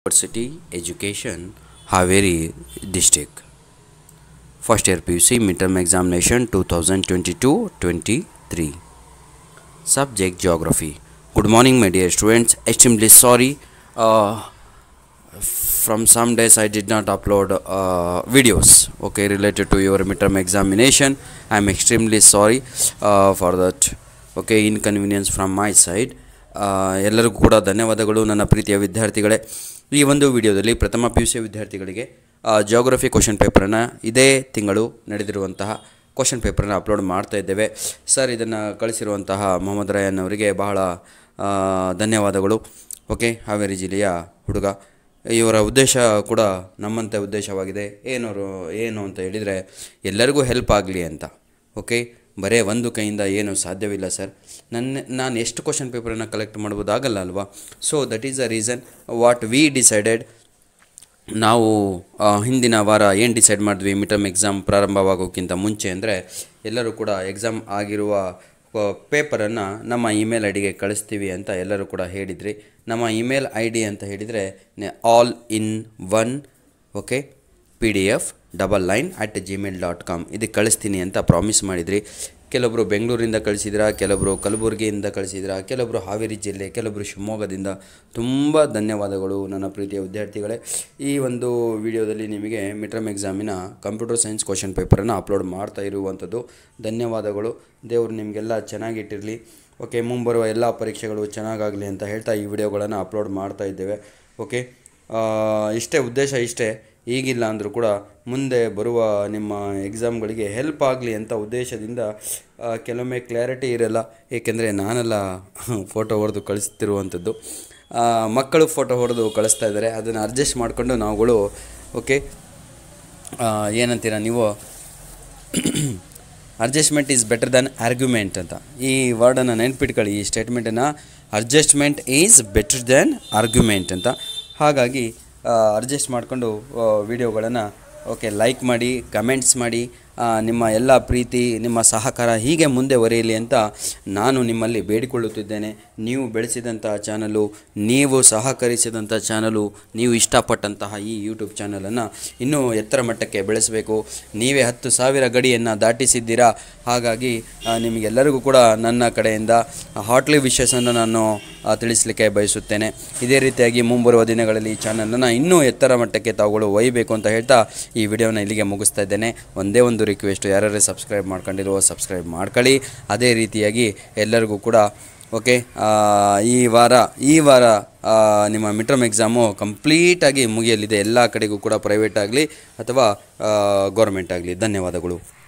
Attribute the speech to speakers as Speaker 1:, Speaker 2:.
Speaker 1: University Education Haveri District First year PUC midterm examination 2022-23 Subject Geography Good morning my dear students extremely sorry uh, from some days I did not upload uh, videos okay related to your midterm examination I am extremely sorry uh, for that okay inconvenience from my side ಆ, ಎಲ್ಲರಿಗೂ ಕೂಡ ಧನ್ಯವಾದಗಳು ನನ್ನ ಪ್ರೀತಿಯ ವಿದ್ಯಾರ್ಥಿಗಳೇ ಈ ಒಂದು ವಿಡಿಯೋದಲ್ಲಿ ಪ್ರಥಮ ಪಿ ಯು ಸಿ ವಿದ್ಯಾರ್ಥಿಗಳಿಗೆ ಜಿಯೋಗ್ರಫಿ ಕ್ವಶನ್ ಪೇಪರನ್ನು ಇದೇ ತಿಂಗಳು ನಡೆದಿರುವಂತಹ ಕ್ವಶನ್ ಪೇಪರನ್ನು ಅಪ್ಲೋಡ್ ಮಾಡ್ತಾ ಇದ್ದೇವೆ ಸರ್ ಇದನ್ನು ಕಳಿಸಿರುವಂತಹ ಮೊಹಮ್ಮದ್ ರಯಾನ್ ಅವರಿಗೆ ಬಹಳ ಆ, ಧನ್ಯವಾದಗಳು ಓಕೆ ಹಾವೇರಿ ಜಿಲ್ಲೆಯ ಹುಡುಗ ಇವರ ಉದ್ದೇಶ ಕೂಡ ನಮ್ಮಂತೆ ಉದ್ದೇಶವಾಗಿದೆ ಏನವರು ಏನು ಅಂತ ಹೇಳಿದರೆ ಎಲ್ಲರಿಗೂ ಹೆಲ್ಪ್ ಆಗಲಿ ಅಂತ ಓಕೆ ಬರೇ ಒಂದು ಕೈಯಿಂದ ಏನು ಸಾಧ್ಯವಿಲ್ಲ ಸರ್ ನನ್ನ ನಾನು ಎಷ್ಟು ಕ್ವಶನ್ ಪೇಪರನ್ನು ಕಲೆಕ್ಟ್ ಮಾಡ್ಬೋದಾಗಲ್ಲ ಅಲ್ವಾ so that is the reason what we decided ನಾವು ಆ, ಹಿಂದಿನ ವಾರ ಏನು ಡಿಸೈಡ್ ಮಾಡಿದ್ವಿ ಮಿಟಮ್ ಎಕ್ಸಾಮ್ ಪ್ರಾರಂಭವಾಗೋಕ್ಕಿಂತ ಮುಂಚೆ ಅಂದರೆ ಎಲ್ಲರೂ ಕೂಡ ಎಕ್ಸಾಮ್ ಆಗಿರುವ ಪೇಪರನ್ನು ನಮ್ಮ ಇಮೇಲ್ ಐ ಡಿಗೆ ಕಳಿಸ್ತೀವಿ ಅಂತ ಎಲ್ಲರೂ ಕೂಡ ಹೇಳಿದ್ರಿ ನಮ್ಮ ಇಮೇಲ್ ಐ ಡಿ ಅಂತ ಹೇಳಿದರೆ all in one okay P D F double line at Gmail dot com ಇದಕ್ಕೆ ಕಳಿಸ್ತೀನಿ ಅಂತ ಪ್ರಾಮಿಸ್ ಮಾಡಿದ್ರಿ ಕೆಲವೊಬ್ಬರು ಬೆಂಗಳೂರಿಂದ ಕಳಿಸಿದ್ರ ಕೆಲವೊಬ್ಬರು ಕಲಬುರಗಿಯಿಂದ ಕಳಿಸಿದ್ರ ಕೆಲವೊಬ್ಬರು ಹಾವೇರಿ ಜಿಲ್ಲೆ ಕೆಲವೊಬ್ಬರು ಶಿವಮೊಗ್ಗದಿಂದ ತುಂಬ ಧನ್ಯವಾದಗಳು ನನ್ನ ಪ್ರೀತಿಯ ವಿದ್ಯಾರ್ಥಿಗಳೇ ಈ ಒಂದು ವಿಡಿಯೋದಲ್ಲಿ ನಿಮಗೆ ಮಿಟ್ರಮ್ ಎಕ್ಸಾಮಿನ ಕಂಪ್ಯೂಟರ್ ಸೈನ್ಸ್ ಕ್ವಶನ್ ಪೇಪರನ್ನು ಅಪ್ಲೋಡ್ ಮಾಡ್ತಾ ಇರುವಂಥದ್ದು ಧನ್ಯವಾದಗಳು ದೇವರು ನಿಮಗೆಲ್ಲ ಚೆನ್ನಾಗಿಟ್ಟಿರಲಿ ಓಕೆ ಮುಂಬರುವ ಎಲ್ಲ ಪರೀಕ್ಷೆಗಳು ಚೆನ್ನಾಗಾಗಲಿ ಅಂತ ಹೇಳ್ತಾ ಈ ವಿಡಿಯೋಗಳನ್ನು ಅಪ್ಲೋಡ್ ಮಾಡ್ತಾ ಇದ್ದೇವೆ ಓಕೆ ಆ, ಇಷ್ಟೇ ಉದ್ದೇಶ ಇಷ್ಟೇ ಈಗಿಲ್ಲ ಅಂದರೂ ಕೂಡ ಮುಂದೆ ಬರುವ ನಿಮ್ಮ ಎಕ್ಸಾಮ್ಗಳಿಗೆ ಹೆಲ್ಪ್ ಆಗಲಿ ಅಂತ ಉದ್ದೇಶದಿಂದ ಆ, ಕೆಲವೊಮ್ಮೆ ಕ್ಲಾರಿಟಿ ಇರಲ್ಲ ಏಕೆಂದರೆ ನಾನೆಲ್ಲ ಫೋಟೋ ಹೊಡೆದು ಕಳಿಸ್ತಿರುವಂಥದ್ದು ಆ, ಮಕ್ಕಳು ಫೋಟೋ ಹೊಡೆದು ಕಳಿಸ್ತಾ ಇದ್ದಾರೆ ಅದನ್ನು ಅಡ್ಜಸ್ಟ್ ಮಾಡಿಕೊಂಡು ನಾವುಗಳು ಓಕೆ ಆ, ಏನಂತೀರ ನೀವು adjustment is better than argument ಅಂತ ಈ ವರ್ಡನ್ನು ನೆನ್ಪಿಟ್ಕೊಳ್ಳಿ ಈ ಸ್ಟೇಟ್ಮೆಂಟನ್ನು adjustment is better than argument ಅಂತ ಹಾಗಾಗಿ ಅಡ್ಜಸ್ಟ್ ಮಾಡಿಕೊಂಡು ವಿಡಿಯೋಗಳನ್ನು ಓಕೆ ಲೈಕ್ ಮಾಡಿ ಕಮೆಂಟ್ಸ್ ಮಾಡಿ ಆ, ನಿಮ್ಮ ಎಲ್ಲ ಪ್ರೀತಿ ನಿಮ್ಮ ಸಹಕಾರ ಹೀಗೆ ಮುಂದೆ ಒರೆಯಲಿ ಅಂತ ನಾನು ನಿಮ್ಮಲ್ಲಿ ಬೇಡಿಕೊಳ್ಳುತ್ತಿದ್ದೇನೆ ನೀವು ಬೆಳೆಸಿದಂತಹ ಚಾನಲು ನೀವು ಸಹಕರಿಸಿದಂಥ ಚಾನಲು ನೀವು ಇಷ್ಟಪಟ್ಟಂತಹ ಈ ಯೂಟ್ಯೂಬ್ ಚಾನಲನ್ನು ಇನ್ನೂ ಎತ್ತರ ಮಟ್ಟಕ್ಕೆ ಬೆಳೆಸಬೇಕು ನೀವೇ ಹತ್ತು ಸಾವಿರ ಗಡಿಯನ್ನು ದಾಟಿಸಿದ್ದೀರಾ ಹಾಗಾಗಿ ಆ, ನಿಮಗೆಲ್ಲರಿಗೂ ಕೂಡ ನನ್ನ ಕಡೆಯಿಂದ ಹಾಟ್ಲಿ ವಿಶಸನ್ನು ನಾನು ಆ, ತಿಳಿಸಲಿಕ್ಕೆ ಬಯಸುತ್ತೇನೆ ಇದೇ ರೀತಿಯಾಗಿ ಮುಂಬರುವ ದಿನಗಳಲ್ಲಿ ಈ ಚಾನಲನ್ನು ಇನ್ನೂ ಎತ್ತರ ಮಟ್ಟಕ್ಕೆ ತಾವುಗಳು ಒಯ್ಯಬೇಕು ಅಂತ ಹೇಳ್ತಾ ಈ ವಿಡಿಯೋನ ಇಲ್ಲಿಗೆ ಮುಗಿಸ್ತಾ ಇದ್ದೇನೆ ಒಂದೇ ಒಂದು ರಿಕ್ವೆಸ್ಟ್ ಯಾರ್ಯಾರು ಸಬ್ಸ್ಕ್ರೈಬ್ ಮಾಡ್ಕೊಂಡಿರೋ ಸಬ್ಸ್ಕ್ರೈಬ್ ಮಾಡ್ಕೊಳ್ಳಿ ಅದೇ ರೀತಿಯಾಗಿ ಎಲ್ಲರಿಗೂ ಕೂಡ ಓಕೆ ಆ, ಈ ವಾರ ಈ ವಾರ ಆ, ನಿಮ್ಮ ಮಿಟ್ರಮ್ ಎಕ್ಸಾಮು ಕಂಪ್ಲೀಟಾಗಿ ಮುಗಿಯಲಿದೆ ಎಲ್ಲ ಕಡೆಗೂ ಕೂಡ ಪ್ರೈವೇಟ್ ಆಗಲಿ ಅಥವಾ ಗೌರ್ಮೆಂಟ್ ಆಗಲಿ ಧನ್ಯವಾದಗಳು